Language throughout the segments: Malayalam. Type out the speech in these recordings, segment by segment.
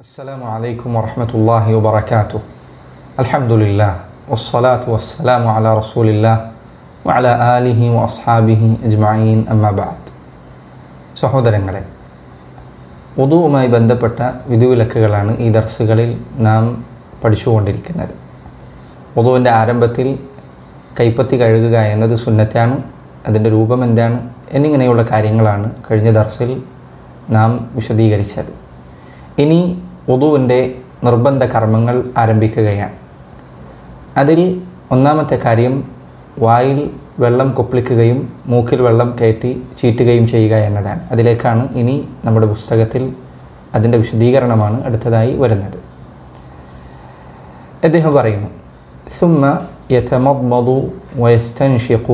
السلام عليكم ورحمة الله وبركاته الحمد لله والصلاة والسلام على رسول الله وعلى آله وأصحابه أجمعين أما بعد സഹോദരങ്ങളെ ഉദുവുമായി ബന്ധപ്പെട്ട വിധിവിലക്കുകളാണ് ഈ ദർസുകളിൽ നാം പഠിച്ചുകൊണ്ടിരിക്കുന്നത് ഉദുവിൻ്റെ ആരംഭത്തിൽ കൈപ്പത്തി കഴുകുക എന്നത് സുന്നത്താണ് അതിൻ്റെ രൂപം എന്താണ് എന്നിങ്ങനെയുള്ള കാര്യങ്ങളാണ് കഴിഞ്ഞ ദർസിൽ നാം വിശദീകരിച്ചത് ഇനി ഉദുവിൻ്റെ നിർബന്ധ കർമ്മങ്ങൾ ആരംഭിക്കുകയാണ് അതിൽ ഒന്നാമത്തെ കാര്യം വായിൽ വെള്ളം കൊപ്പിളിക്കുകയും മൂക്കിൽ വെള്ളം കയറ്റി ചീറ്റുകയും ചെയ്യുക എന്നതാണ് അതിലേക്കാണ് ഇനി നമ്മുടെ പുസ്തകത്തിൽ അതിൻ്റെ വിശദീകരണമാണ് അടുത്തതായി വരുന്നത് അദ്ദേഹം പറയുന്നു ثم يتمضمض ويستنشق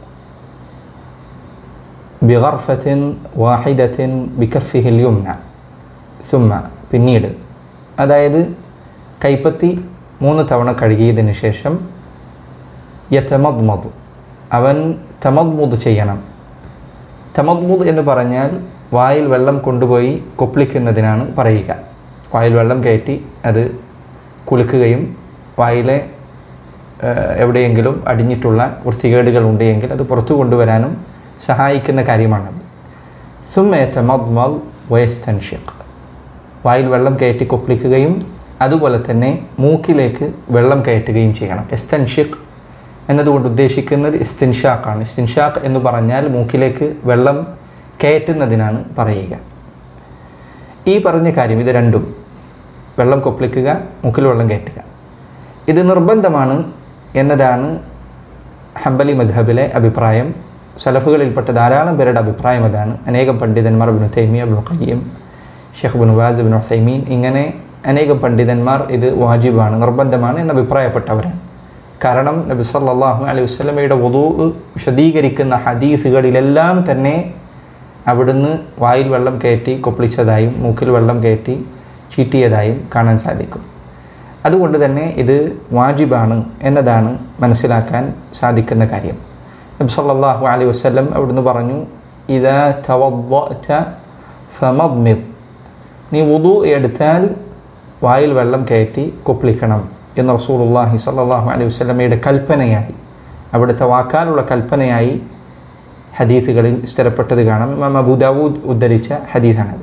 بغرفة واحدة بكفه اليمنى ثم പിന്നീട് അതായത് കൈപ്പത്തി മൂന്ന് തവണ കഴുകിയതിന് ശേഷം യതമദ്മദ് അവൻ തമദ്മുദ് ചെയ്യണം തമദ്മുദ് എന്ന് പറഞ്ഞാൽ വായിൽ വെള്ളം കൊണ്ടുപോയി കൊപ്പിളിക്കുന്നതിനാണ് പറയുക വായിൽ വെള്ളം കയറ്റി അത് കുലുക്കുകയും വായിലെ ഏഹ്, എവിടെയെങ്കിലും അടിഞ്ഞിട്ടുള്ള വൃത്തികേടുകൾ ഉണ്ടെങ്കിൽ അത് പുറത്തു കൊണ്ടുവരാനും സഹായിക്കുന്ന കാര്യമാണത് സുമ്മയത്തമദ്മൽ വയസ്തൻഷിഖ് വായിൽ വെള്ളം കയറ്റി കൊപ്പിളിക്കുകയും അതുപോലെ തന്നെ മൂക്കിലേക്ക് വെള്ളം കയറ്റുകയും ചെയ്യണം എസ്തൻഷിഖ് എന്നതുകൊണ്ട് ഉദ്ദേശിക്കുന്നത് ഇസ്തിൻഷാഖാണ് ഇസ്തിൻഷാഖ് എന്ന് പറഞ്ഞാൽ മൂക്കിലേക്ക് വെള്ളം കയറ്റുന്നതിനാണ് പറയുക ഈ പറഞ്ഞ കാര്യം ഇത് രണ്ടും വെള്ളം കൊപ്പിളിക്കുക മൂക്കിൽ വെള്ളം കയറ്റുക ഇത് നിർബന്ധമാണ് എന്നതാണ് ഹംബലി മദ്ഹബിലെ അഭിപ്രായം സലഫുകളിൽപ്പെട്ട ധാരാളം പേരുടെ അഭിപ്രായം അതാണ് അനേകം പണ്ഡിതന്മാർ Ibn Taymiyyah Ibn Qayyim Sheikh bin Baz bin Uthaymeen ഇങ്ങനെ അനേകം പണ്ഡിതന്മാർ ഇത് വാജിബാണ് നിർബന്ധമാണ് എന്ന് അഭിപ്രായപ്പെട്ടവരാണ് കാരണം നബി സല്ലല്ലാഹു അലൈഹി വസല്ലമയുടെ വധു വിശദീകരിക്കുന്ന ഹദീസുകളിലെല്ലാം തന്നെ അവിടുന്ന് വായിൽ വെള്ളം കയറ്റി കൊപ്പിളിച്ചതായും മൂക്കിൽ വെള്ളം കയറ്റി ചീറ്റിയതായും കാണാൻ സാധിക്കും അതുകൊണ്ട് തന്നെ ഇത് വാജിബാണ് എന്നതാണ് മനസ്സിലാക്കാൻ സാധിക്കുന്ന കാര്യം നബി സല്ലല്ലാഹു അലൈഹി വസല്ലം അവിടുന്ന് പറഞ്ഞു ഇതാ തവദ്ദഅത ഫമദ്മിദ് നീ വുദു എടുത്താൽ വായിൽ വെള്ളം കയറ്റി കൊപ്പിളിക്കണം എന്ന് റസൂലുള്ളാഹി സ്വല്ലല്ലാഹു അലൈഹി വസല്ലമയുടെ കൽപ്പനയായി അവിടുത്തെ വാക്കാലുള്ള കൽപ്പനയായി ഹദീസുകളിൽ സ്ഥിരപ്പെട്ടത് കാണാം ഇമാം അബൂദാവൂദ് ഉദ്ധരിച്ച ഹദീസാണത്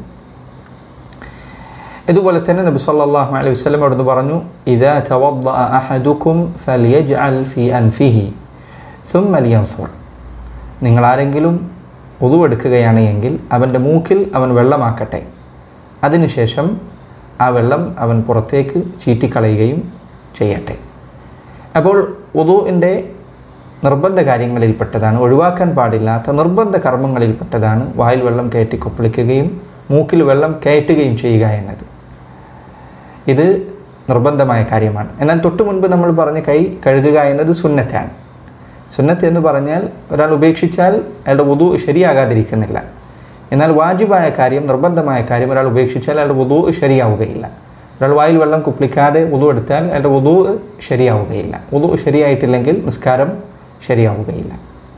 ഇതുപോലെ തന്നെ നബി സല്ലല്ലാഹു അലൈഹി വസല്ലം അവിടുന്ന് പറഞ്ഞു ഇദാ തവദ്ദഅ അഹദുക്കും ഫലിയജ്അൽ ഫീ അൻഫിഹി ثم لينظر നിങ്ങൾ ആരെങ്കിലും ഉതുവെടുക്കുകയാണ് എങ്കിൽ അവൻ്റെ മൂക്കിൽ അവൻ വെള്ളമാക്കട്ടെ അതിനുശേഷം ആ വെള്ളം അവൻ പുറത്തേക്ക് ചീറ്റിക്കളയുകയും ചെയ്യട്ടെ അപ്പോൾ ഉദുവിൻ്റെ നിർബന്ധ കാര്യങ്ങളിൽപ്പെട്ടതാണ് ഒഴിവാക്കാൻ പാടില്ലാത്ത നിർബന്ധ കർമ്മങ്ങളിൽപ്പെട്ടതാണ് വായിൽ വെള്ളം കയറ്റി കൊപ്പിളിക്കുകയും മൂക്കിൽ വെള്ളം കയറ്റുകയും ചെയ്യുക എന്നത് ഇത് നിർബന്ധമായ കാര്യമാണ് എന്നാൽ തൊട്ടു മുൻപ് നമ്മൾ പറഞ്ഞ കൈ കഴുകുക എന്നത് സുന്നത്താണ് സുന്നത്ത് എന്ന് പറഞ്ഞാൽ ഒരാൾ ഉപേക്ഷിച്ചാൽ അയാളുടെ വുതു ശരിയാകാതിരിക്കുന്നില്ല എന്നാൽ വാജിബായ കാര്യം നിർബന്ധമായ കാര്യം ഒരാൾ ഉപേക്ഷിച്ചാൽ അയാളുടെ വുതു ശരിയാവുകയില്ല ഒരാൾ വായിൽ വെള്ളം കുപ്പിളിക്കാതെ വുതു എടുത്താൽ അയാളുടെ വുതു ശരിയാവുകയില്ല വുതു ശരിയായിട്ടില്ലെങ്കിൽ നിസ്കാരം ശരിയാവുകയില്ല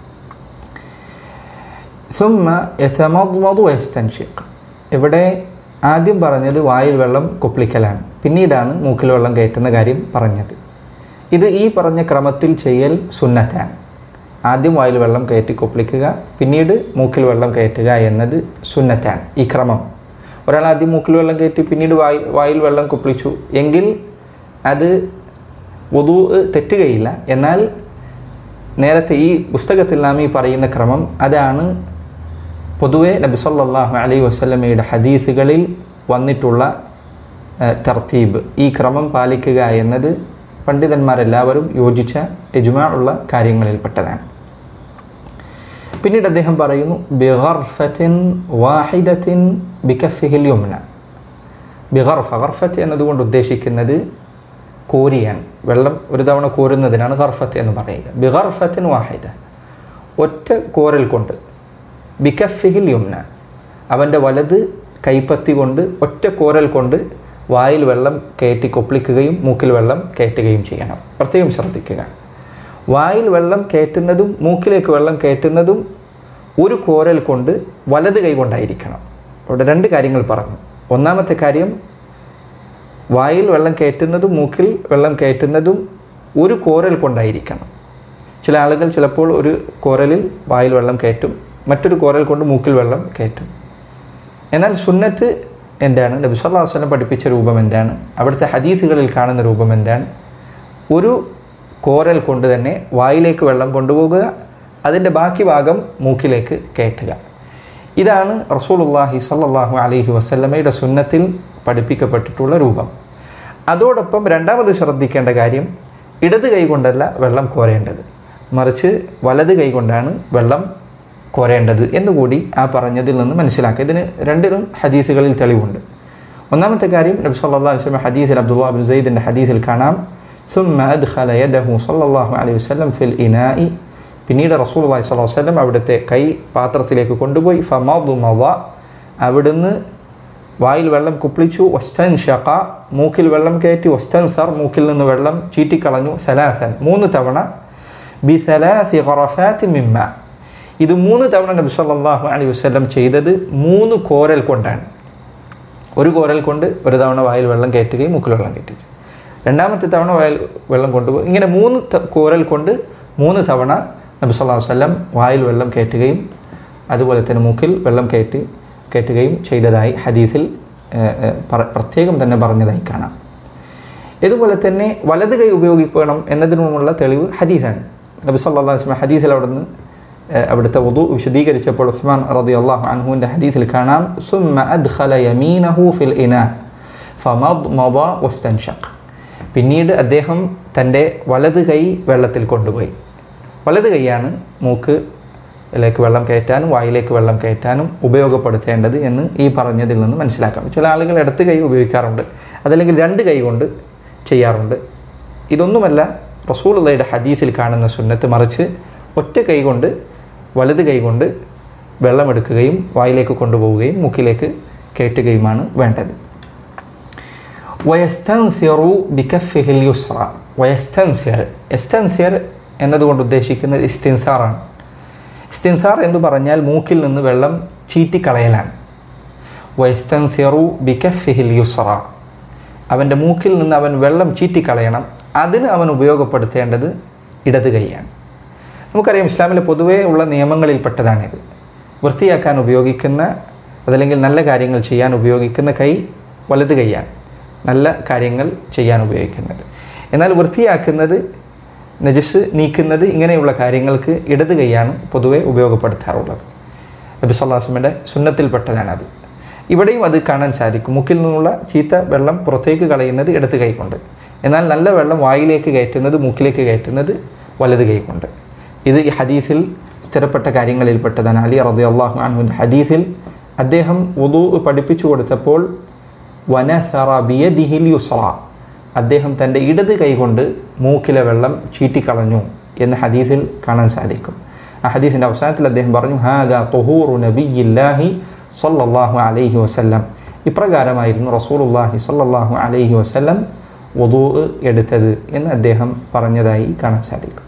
സുമ്മ യതമദ്മദു വയസ്തൻഷിഖ് ഇവിടെ ആദ്യം പറഞ്ഞത് വായിൽ വെള്ളം കൊപ്പിളിക്കലാണ് പിന്നീടാണ് മൂക്കിൽ വെള്ളം കയറ്റുന്ന കാര്യം പറഞ്ഞത് ഇത് ഈ പറഞ്ഞ ക്രമത്തിൽ ചെയ്യൽ സുന്നത്താണ് ആദ്യം വായിൽ വെള്ളം കയറ്റി കൊപ്പിളിക്കുക പിന്നീട് മൂക്കിൽ വെള്ളം കയറ്റുക എന്നത് സുന്നത്താണ് ഈ ക്രമം ഒരാൾ ആദ്യം മൂക്കിൽ വെള്ളം കയറ്റി പിന്നീട് വായി വായിൽ വെള്ളം കൊപ്പിളിച്ചു എങ്കിൽ അത് വധു തെറ്റുകയില്ല എന്നാൽ നേരത്തെ ഈ പുസ്തകത്തിൽ നാം ഈ പറയുന്ന ക്രമം അതാണ് പൊതുവെ നബി സല്ലല്ലാഹു അലൈഹി വസല്ലമയുടെ ഹദീസുകളിൽ വന്നിട്ടുള്ള ഏഹ്, തർത്തീബ് ഈ ക്രമം പാലിക്കുക എന്നത് പണ്ഡിതന്മാരെല്ലാവരും യോജിച്ച എജുമാ ഉള്ള കാര്യങ്ങളിൽപ്പെട്ടതാണ് പിന്നീട് അദ്ദേഹം പറയുന്നു ബിഗർഫത്തിൻ വാഹിദത്തിൻ ബികഫിഹിൽ യുംന ബിഗർഫ ഗർഫത്ത് എന്നതുകൊണ്ട് ഉദ്ദേശിക്കുന്നത് കോരിയാണ് വെള്ളം ഒരു തവണ കോരുന്നതിനാണ് ഗർഫത്ത് എന്ന് പറയുക ബിഗർഫത്തിൻ വാഹിദ ഒറ്റ കോരൽ കൊണ്ട് ബിക്കഫിഹിൽ യുംന അവൻ്റെ വലത് കൈപ്പത്തി കൊണ്ട് ഒറ്റ കോരൽ കൊണ്ട് വായിൽ വെള്ളം കയറ്റി കൊപ്പിളിക്കുകയും മൂക്കിൽ വെള്ളം കയറ്റുകയും ചെയ്യണം പ്രത്യേകം ശ്രദ്ധിക്കുക വായിൽ വെള്ളം കയറ്റുന്നതും മൂക്കിലേക്ക് വെള്ളം കയറ്റുന്നതും ഒരു കോരൽ കൊണ്ട് വലത് കൈ കൊണ്ടായിരിക്കണം ഇവിടെ രണ്ട് കാര്യങ്ങൾ പറഞ്ഞു ഒന്നാമത്തെ കാര്യം വായിൽ വെള്ളം കയറ്റുന്നതും മൂക്കിൽ വെള്ളം കയറ്റുന്നതും ഒരു കോരൽ കൊണ്ടായിരിക്കണം ചില ആളുകൾ ചിലപ്പോൾ ഒരു കോരലിൽ വായിൽ വെള്ളം കയറ്റും മറ്റൊരു കോരൽ കൊണ്ട് മൂക്കിൽ വെള്ളം കയറ്റും എന്നാൽ സുന്നത്ത് എന്താണ് നബി സല്ലല്ലാഹു അലൈഹി വസല്ലം പഠിപ്പിച്ച രൂപം എന്താണ് അവിടുത്തെ ഹദീസുകളിൽ കാണുന്ന രൂപം എന്താണ് ഒരു കോരൽ കൊണ്ട് തന്നെ വായിലേക്ക് വെള്ളം കൊണ്ടുപോകുക അതിൻ്റെ ബാക്കി ഭാഗം മൂക്കിലേക്ക് കയറ്റുക ഇതാണ് റസൂലുള്ളാഹി സല്ലല്ലാഹു അലൈഹി വസല്ലമയുടെ സുന്നത്തിൽ പഠിപ്പിക്കപ്പെട്ടിട്ടുള്ള രൂപം അതോടൊപ്പം രണ്ടാമത് ശ്രദ്ധിക്കേണ്ട കാര്യം ഇടത് കൈ കൊണ്ടല്ല വെള്ളം കോരേണ്ടത് മറിച്ച് വലത് കൈ കൊണ്ടാണ് വെള്ളം കോരേണ്ടത് എന്നുകൂടി ആ പറഞ്ഞതിൽ നിന്ന് മനസ്സിലാക്കുക ഇതിന് രണ്ടിലും ഹദീസുകളിൽ തെളിവുണ്ട് ഒന്നാമത്തെ കാര്യം നബി സല്ലല്ലാഹു അലൈഹി വസല്ലം ഹദീസിൽ അബ്ദുല്ലാ ബിൻ സയ്യിദിൻ്റെ ഹദീസിൽ കാണാം ثم أدخل يده صلى الله عليه وسلم في الإناء പിന്നീട് റസൂൽ അള്ളഹി സ്വലാഹു വസ്ലം അവിടുത്തെ കൈ പാത്രത്തിലേക്ക് കൊണ്ടുപോയി ഫമാദു മവ അവിടുന്ന് വായിൽ വെള്ളം കുപ്പിളിച്ചു ഒസ്റ്റൻ ഷഖ മൂക്കിൽ വെള്ളം കയറ്റി ഒസ്റ്റൻ സർ മൂക്കിൽ നിന്ന് വെള്ളം ചീറ്റിക്കളഞ്ഞു സലാസൻ മൂന്ന് തവണ ബി സലാസി ഖറഫാത്തി മിമ്മ ഇത് മൂന്ന് തവണ നബി സല്ലല്ലാഹു അലൈഹി വസല്ലം ചെയ്തത് മൂന്ന് കോരൽ കൊണ്ടാണ് ഒരു കോരൽ കൊണ്ട് ഒരു തവണ വായിൽ വെള്ളം കയറ്റുകയും മൂക്കിൽ വെള്ളം കയറ്റുകയും രണ്ടാമത്തെ തവണ വായിൽ വെള്ളം കൊണ്ടുപോയി ഇങ്ങനെ മൂന്ന് ത- കോരൽ കൊണ്ട് മൂന്ന് തവണ നബി സല്ലല്ലാഹു അലൈഹി വസല്ലം വായിൽ വെള്ളം കയറ്റുകയും അതുപോലെ തന്നെ മൂക്കിൽ വെള്ളം കയറ്റി കയറ്റുകയും ചെയ്തതായി ഹദീസിൽ ഏഹ്, ഏഹ്, പറ- പ്രത്യേകം തന്നെ പറഞ്ഞതായി കാണാം ഇതുപോലെ തന്നെ വലത് കൈ ഉപയോഗിക്കണം എന്നതിനുമുള്ള തെളിവ് ഹദീസാണ് നബി സല്ലല്ലാഹു അലൈഹി വസല്ലം ഹദീസിൽ അവിടുന്ന് ഏഹ്, അവിടുത്തെ വുദു വിശദീകരിച്ചപ്പോൾ ഉസ്മാൻ റളിയല്ലാഹു അൻഹുവിൻ്റെ ഹദീസിൽ കാണാം സുമ്മ അദ്ഖല യമീനഹു ഫിൽ ഇനാ ഫമദ്മദ വസ്തൻഷഖ് പിന്നീട് അദ്ദേഹം തൻ്റെ വലത് കൈ വെള്ളത്തിൽ കൊണ്ടുപോയി വലത് കൈയാണ് മൂക്ക് ലേക്ക് വെള്ളം കയറ്റാനും വായിലേക്ക് വെള്ളം കയറ്റാനും ഉപയോഗപ്പെടുത്തേണ്ടത് എന്ന് ഈ പറഞ്ഞതിൽ നിന്ന് മനസ്സിലാക്കാം ചില ആളുകൾ ഇടത്ത് കൈ ഉപയോഗിക്കാറുണ്ട് അതല്ലെങ്കിൽ രണ്ട് കൈ കൊണ്ട് ചെയ്യാറുണ്ട് ഇതൊന്നുമല്ല റസൂലുള്ളയുടെ ഹദീസിൽ കാണുന്ന സുന്നത്ത് മറിച്ച് ഒറ്റ കൈ കൊണ്ട് വലത് കൈ കൊണ്ട് വെള്ളമെടുക്കുകയും വായിലേക്ക് കൊണ്ടുപോവുകയും മൂക്കിലേക്ക് കയറ്റുകയുമാണ് വേണ്ടത് വയസ്തൻസിറു ബിക്കഫിഹിൽ യുസ്ര വയസ്തൻസിർ എസ്തൻസിർ എന്നതുകൊണ്ട് ഉദ്ദേശിക്കുന്നത് ഇസ്തിൻസാറാണ് ഇസ്തിൻസാർ എന്ന് പറഞ്ഞാൽ മൂക്കിൽ നിന്ന് വെള്ളം ചീറ്റിക്കളയലാണ് വയസ്തൻസിറു ബിക്കഫിഹിൽ യുസ്ര അവൻ്റെ മൂക്കിൽ നിന്ന് അവൻ വെള്ളം ചീറ്റിക്കളയണം അതിന് അവൻ ഉപയോഗപ്പെടുത്തേണ്ടത് ഇടത് കൈയാണ് നമുക്കറിയാം ഇസ്ലാമിലെ പൊതുവേ ഉള്ള നിയമങ്ങളിൽപ്പെട്ടതാണിത് വൃത്തിയാക്കാൻ ഉപയോഗിക്കുന്ന അതല്ലെങ്കിൽ നല്ല കാര്യങ്ങൾ ചെയ്യാൻ ഉപയോഗിക്കുന്ന കൈ വലത് കൈയാണ് നല്ല കാര്യങ്ങൾ ചെയ്യാൻ ഉപയോഗിക്കുന്നത് എന്നാൽ വൃത്തിയാക്കുന്നത് നജസ് നീക്കുന്നത് ഇങ്ങനെയുള്ള കാര്യങ്ങൾക്ക് ഇടത് കൈയാണ് പൊതുവെ ഉപയോഗപ്പെടുത്താറുള്ളത് നബി സല്ലാസ്മയുടെ സുന്നത്തിൽപ്പെട്ടതാണത് ഇവിടെയും അത് കാണാൻ സാധിക്കും മുക്കിൽ നിന്നുള്ള ചീത്ത വെള്ളം പുറത്തേക്ക് കളയുന്നത് ഇടത് കൈ കൊണ്ട് എന്നാൽ നല്ല വെള്ളം വായിലേക്ക് കയറ്റുന്നത് മൂക്കിലേക്ക് കയറ്റുന്നത് വലത് കൈ കൊണ്ട് ഇത് ഈ ഹദീസിൽ സ്ഥിരപ്പെട്ട കാര്യങ്ങളിൽപ്പെട്ടതാണ് അലി റതി അള്ളാഹു അൻഹുവിൻ്റെ ഹദീസിൽ അദ്ദേഹം ഉദു പഠിപ്പിച്ചു കൊടുത്തപ്പോൾ വനസറ ബിയദിഹിൽ യുസ്ര അദ്ദേഹം തൻ്റെ ഇടത് കൈകൊണ്ട് മൂക്കിലെ വെള്ളം ചീറ്റിക്കളഞ്ഞു എന്ന് ഹദീസിൽ കാണാൻ സാധിക്കും ആ ഹദീസിൻ്റെ അവസാനത്തിൽ അദ്ദേഹം പറഞ്ഞു ഹാദ തൊഹൂറു നബിയില്ലാഹി സല്ലല്ലാഹു അലൈഹി വസല്ലം ഇപ്രകാരമായിരുന്നു റസൂലുള്ളാഹി സല്ലല്ലാഹു അലൈഹി വസല്ലം വധൂ എടുത്തത് എന്ന് അദ്ദേഹം പറഞ്ഞതായി കാണാൻ സാധിക്കും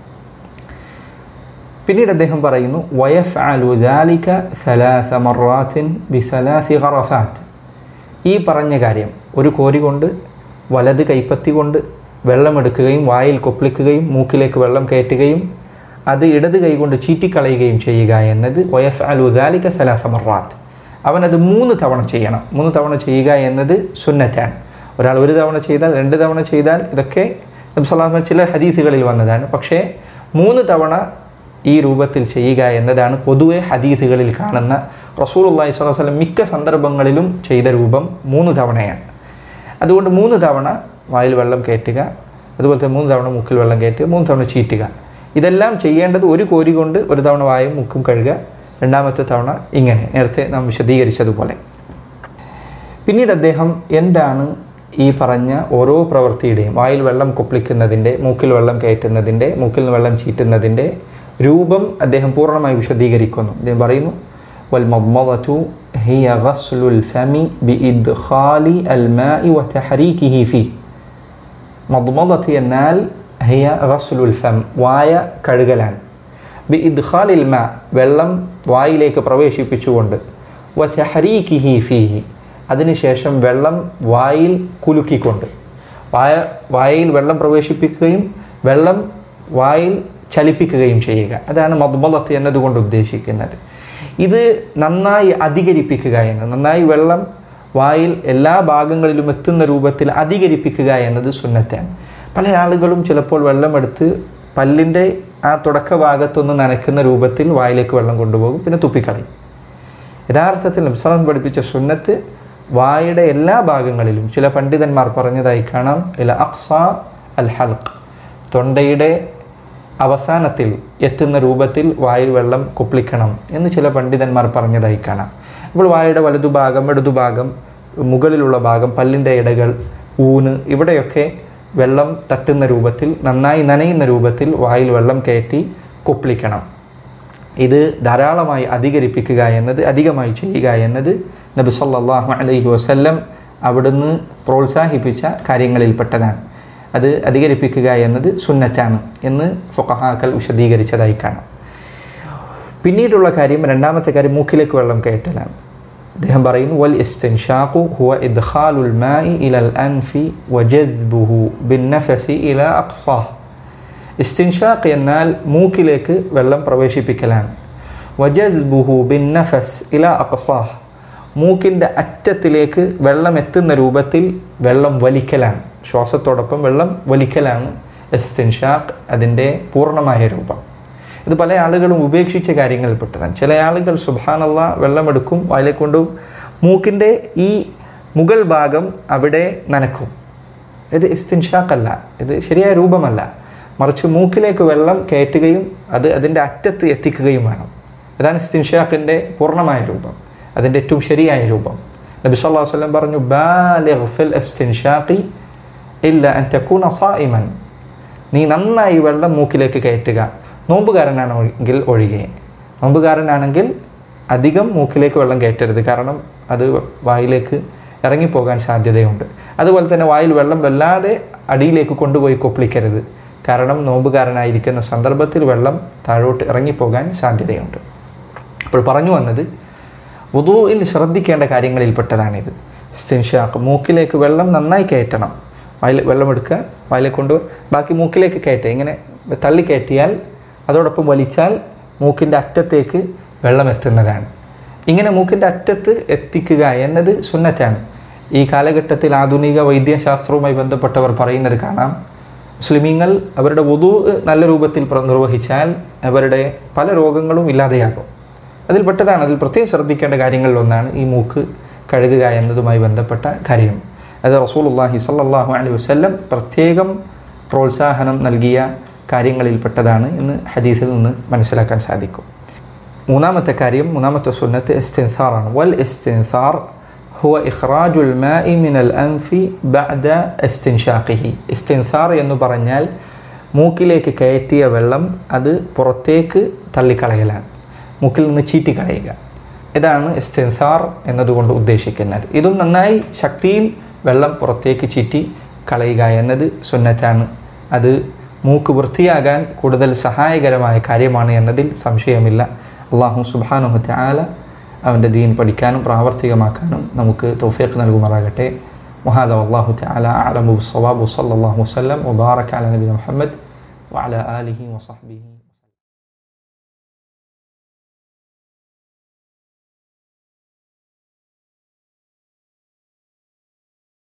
പിന്നീട് അദ്ദേഹം പറയുന്നു വയഫ്അലു ദാലിക സലാസ മറാത്തിൻ ബിസലാസി ഖറഫാത്ത് ഈ പറഞ്ഞ കാര്യം ഒരു കോരി കൊണ്ട് വലത് കൈപ്പത്തി കൊണ്ട് വെള്ളമെടുക്കുകയും വായിൽ കൊപ്പിളിക്കുകയും മൂക്കിലേക്ക് വെള്ളം കയറ്റുകയും അത് ഇടത് കൈ കൊണ്ട് ചീറ്റിക്കളയുകയും ചെയ്യുക എന്നത് വയഫ് അൽ ഉദാലിക സലാസ മറാത്ത് അവനത് മൂന്ന് തവണ ചെയ്യണം മൂന്ന് തവണ ചെയ്യുക എന്നത് സുന്നറ്റാണ് ഒരാൾ ഒരു തവണ ചെയ്താൽ രണ്ട് തവണ ചെയ്താൽ ഇതൊക്കെ നബ്സലാമ ചില ഹദീസുകളിൽ വന്നതാണ് പക്ഷേ മൂന്ന് തവണ ഈ രൂപത്തിൽ ചെയ്യുക എന്നതാണ് പൊതുവെ ഹദീസുകളിൽ കാണുന്ന റസൂൽ അള്ളാഹി സ്വലം മിക്ക സന്ദർഭങ്ങളിലും ചെയ്ത രൂപം മൂന്ന് തവണയാണ് അതുകൊണ്ട് മൂന്ന് തവണ വായിൽ വെള്ളം കയറ്റുക അതുപോലത്തെ മൂന്ന് തവണ മുക്കിൽ വെള്ളം കയറ്റുക മൂന്ന് തവണ ചീറ്റുക ഇതെല്ലാം ചെയ്യേണ്ടത് ഒരു കോരി കൊണ്ട് ഒരു തവണ വായും മുക്കും കഴുകുക രണ്ടാമത്തെ തവണ ഇങ്ങനെ നേരത്തെ നാം വിശദീകരിച്ചതുപോലെ പിന്നീട് അദ്ദേഹം എന്താണ് ഈ പറഞ്ഞ ഓരോ പ്രവൃത്തിയുടെയും വായിൽ വെള്ളം കൊപ്പിളിക്കുന്നതിൻ്റെ മൂക്കിൽ വെള്ളം കയറ്റുന്നതിൻ്റെ മൂക്കിൽ നിന്ന് വെള്ളം ചീറ്റുന്നതിൻ്റെ രൂപം അദ്ദേഹം പൂർണ്ണമായി വിശദീകരിക്കുന്നു അദ്ദേഹം പറയുന്നു والمضمضة هي غسل الفم بإدخال الماء وتحريكه فيه مضمضة എന്നാൽ هي غسل الفم വായ കഴുകലാണ് بإدخال الماء വെള്ളം വായിലേക്ക് പ്രവേശിപ്പിച്ചുകൊണ്ട് وتحريكه فيه അതിനുശേഷം വെള്ളം വായിൽ കുലുക്കിക്കൊണ്ട് വായ വായിൽ വെള്ളം പ്രവേശിപ്പിക്കുകയും വെള്ളം വായിൽ ചലിപ്പിക്കുകയും ചെയ്യുക അതാണ് മദ്മലത്ത് എന്നതുകൊണ്ട് ഉദ്ദേശിക്കുന്നത് ഇത് നന്നായി അധികരിപ്പിക്കുക എന്ന് നന്നായി വെള്ളം വായിൽ എല്ലാ ഭാഗങ്ങളിലും എത്തുന്ന രൂപത്തിൽ അധികരിപ്പിക്കുക എന്നത് സുന്നത്താണ് പല ആളുകളും ചിലപ്പോൾ വെള്ളമെടുത്ത് പല്ലിൻ്റെ ആ തുടക്ക ഭാഗത്തൊന്ന് നനയ്ക്കുന്ന രൂപത്തിൽ വായിലേക്ക് വെള്ളം കൊണ്ടുപോകും പിന്നെ തുപ്പിക്കളയും യഥാർത്ഥത്തിൽ നബ്സലം പഠിപ്പിച്ച സുന്നത്ത് വായുടെ എല്ലാ ഭാഗങ്ങളിലും ചില പണ്ഡിതന്മാർ പറഞ്ഞതായി കാണാം ഇല അക്സ അൽ ഹൽക്ക് തൊണ്ടയുടെ അവസാനത്തിൽ എത്തുന്ന രൂപത്തിൽ വായിൽ വെള്ളം കുപ്പിളിക്കണം എന്ന് ചില പണ്ഡിതന്മാർ പറഞ്ഞതായി കാണാം അപ്പോൾ വായുടെ വലതുഭാഗം ഇടതുഭാഗം മുകളിലുള്ള ഭാഗം പല്ലിൻ്റെ ഇടകൾ ഊന് ഇവിടെയൊക്കെ വെള്ളം തട്ടുന്ന രൂപത്തിൽ നന്നായി നനയുന്ന രൂപത്തിൽ വായിൽ വെള്ളം കയറ്റി കുപ്പിളിക്കണം ഇത് ധാരാളമായി അധികരിപ്പിക്കുക എന്നത് അധികമായി ചെയ്യുക എന്നത് നബി സല്ലല്ലാഹു അലൈഹി വസല്ലം അവിടുന്ന് പ്രോത്സാഹിപ്പിച്ച കാര്യങ്ങളിൽപ്പെട്ടതാണ് അത് അധികരിപ്പിക്കുക എന്നത് സുന്നത്താണ് എന്ന് ഫൊക്കഹാക്കൽ വിശദീകരിച്ചതായി കാണാം പിന്നീടുള്ള കാര്യം രണ്ടാമത്തെ കാര്യം മൂക്കിലേക്ക് വെള്ളം കയറ്റലാണ് അദ്ദേഹം പറയുന്നു വൽ ഇസ്തിൻഷാഖു ഹുവ ഇദ്ഖാലുൽ മാഇ ഇലൽ അൻഫി വജദ്ബുഹു ബിന്നഫസി ഇല അഖ്സാഹ് ഇസ്തിൻഷാഖ് എന്നാൽ മൂക്കിലേക്ക് വെള്ളം പ്രവേശിപ്പിക്കലാണ് വജദ്ബുഹു ബിന്നഫസ് ഇല അഖ്സാഹ് മൂക്കിൻ്റെ അറ്റത്തിലേക്ക് വെള്ളം എത്തുന്ന രൂപത്തിൽ വെള്ളം വലിക്കലാണ് ശ്വാസത്തോടൊപ്പം വെള്ളം വലിക്കലാണ് ഇസ്തിൻഷാഖ് അതിൻ്റെ പൂർണ്ണമായ രൂപം ഇത് പല ആളുകളും ഉപേക്ഷിച്ച കാര്യങ്ങളിൽപ്പെട്ടതാണ് ചില ആളുകൾ സുബാനല്ല വെള്ളമെടുക്കും വായിലേക്ക് കൊണ്ടും മൂക്കിൻ്റെ ഈ മുകൾ ഭാഗം അവിടെ നനക്കും ഇത് ഇസ്തിൻഷാഖല്ല ഇത് ശരിയായ രൂപമല്ല മറിച്ച് മൂക്കിലേക്ക് വെള്ളം കയറ്റുകയും അത് അതിൻ്റെ അറ്റത്ത് എത്തിക്കുകയും വേണം അതാണ് ഇസ്തിൻഷാഖിൻ്റെ പൂർണ്ണമായ രൂപം അതിൻ്റെ ഏറ്റവും ശരിയായ രൂപം നബി സല്ലല്ലാഹു അലൈഹി വസല്ലം പറഞ്ഞു ബാലിഗ് ഫിൽ ഇസ്തിൻഷാഖി ഇല്ല അൻ തകൂന സായിമൻ നീ നന്നായി വെള്ളം മൂക്കിലേക്ക് കയറ്റുക നോമ്പുകാരനാണെങ്കിൽ ഒഴികെ നോമ്പുകാരനാണെങ്കിൽ അധികം മൂക്കിലേക്ക് വെള്ളം കയറ്റരുത് കാരണം അത് വായിലേക്ക് ഇറങ്ങിപ്പോകാൻ സാധ്യതയുണ്ട് അതുപോലെ തന്നെ വായിൽ വെള്ളം വല്ലാതെ അടിയിലേക്ക് കൊണ്ടുപോയി കൊപ്പിളിക്കരുത് കാരണം നോമ്പുകാരനായിരിക്കുന്ന സന്ദർഭത്തിൽ വെള്ളം താഴോട്ട് ഇറങ്ങിപ്പോകാൻ സാധ്യതയുണ്ട് അപ്പോൾ പറഞ്ഞു വന്നത് ഉദുവിൽ ശ്രദ്ധിക്കേണ്ട കാര്യങ്ങളിൽപ്പെട്ടതാണിത് സ്റ്റിൻഷാക്ക് മൂക്കിലേക്ക് വെള്ളം നന്നായി കയറ്റണം വായിൽ വെള്ളമെടുക്കുക വായിലേക്ക് കൊണ്ട് ബാക്കി മൂക്കിലേക്ക് കയറ്റുക ഇങ്ങനെ തള്ളി കയറ്റിയാൽ അതോടൊപ്പം വലിച്ചാൽ മൂക്കിൻ്റെ അറ്റത്തേക്ക് വെള്ളം എത്തുന്നതാണ് ഇങ്ങനെ മൂക്കിൻ്റെ അറ്റത്ത് എത്തിക്കുക എന്നത് സുന്നറ്റാണ് ഈ കാലഘട്ടത്തിൽ ആധുനിക വൈദ്യശാസ്ത്രവുമായി ബന്ധപ്പെട്ടവർ പറയുന്നത് കാണാം മുസ്ലിമീങ്ങൾ അവരുടെ വധു നല്ല രൂപത്തിൽ നിർവഹിച്ചാൽ അവരുടെ പല രോഗങ്ങളും ഇല്ലാതെയാകും അതിൽപ്പെട്ടതാണ് അതിൽ പ്രത്യേകം ശ്രദ്ധിക്കേണ്ട കാര്യങ്ങളിൽ ഒന്നാണ് ഈ മൂക്ക് കഴുകുക എന്നതുമായി ബന്ധപ്പെട്ട കാര്യം അത് റസൂലുള്ളാഹി സല്ലല്ലാഹു അലൈഹി വസല്ലം പ്രത്യേകം പ്രോത്സാഹനം നൽകിയ കാര്യങ്ങളിൽപ്പെട്ടതാണ് എന്ന് ഹദീസിൽ നിന്ന് മനസ്സിലാക്കാൻ സാധിക്കും മൂന്നാമത്തെ കാര്യം മൂന്നാമത്തെ സുന്നത്ത് ഇസ്തിൻസാറാണ് വൽ ഇസ്തിൻസാർ ഹുവ ഇഖ്റാജുൽ മാഇ മിനൽ അൻഫി ബഅദ ഇസ്തിൻഷാഖിഹി ഇസ്തിൻസാർ എന്ന് പറഞ്ഞാൽ മൂക്കിലേക്ക് കയറ്റിയ വെള്ളം അത് പുറത്തേക്ക് തള്ളിക്കളയലാണ് മൂക്കിൽ നിന്ന് ചീറ്റിക്കളയുക ഇതാണ് ഇസ്തിൻസാർ എന്നതുകൊണ്ട് ഉദ്ദേശിക്കുന്നത് ഇതും നന്നായി ശക്തിയിൽ വെള്ളം പുറത്തേക്ക് ചീറ്റി കളയുക എന്നത് സുന്നറ്റാണ് അത് മൂക്ക് വൃത്തിയാകാൻ കൂടുതൽ സഹായകരമായ കാര്യമാണ് എന്നതിൽ സംശയമില്ല അള്ളാഹു സുബാനുഹു ആല അവൻ്റെ ദീൻ പഠിക്കാനും പ്രാവർത്തികമാക്കാനും നമുക്ക് തൗഫീഖ് നൽകുമാറാകട്ടെ وهذا والله تعالى أعلم بالصواب وصلى الله وسلم وبارك على نبينا محمد وعلى آله وصحبه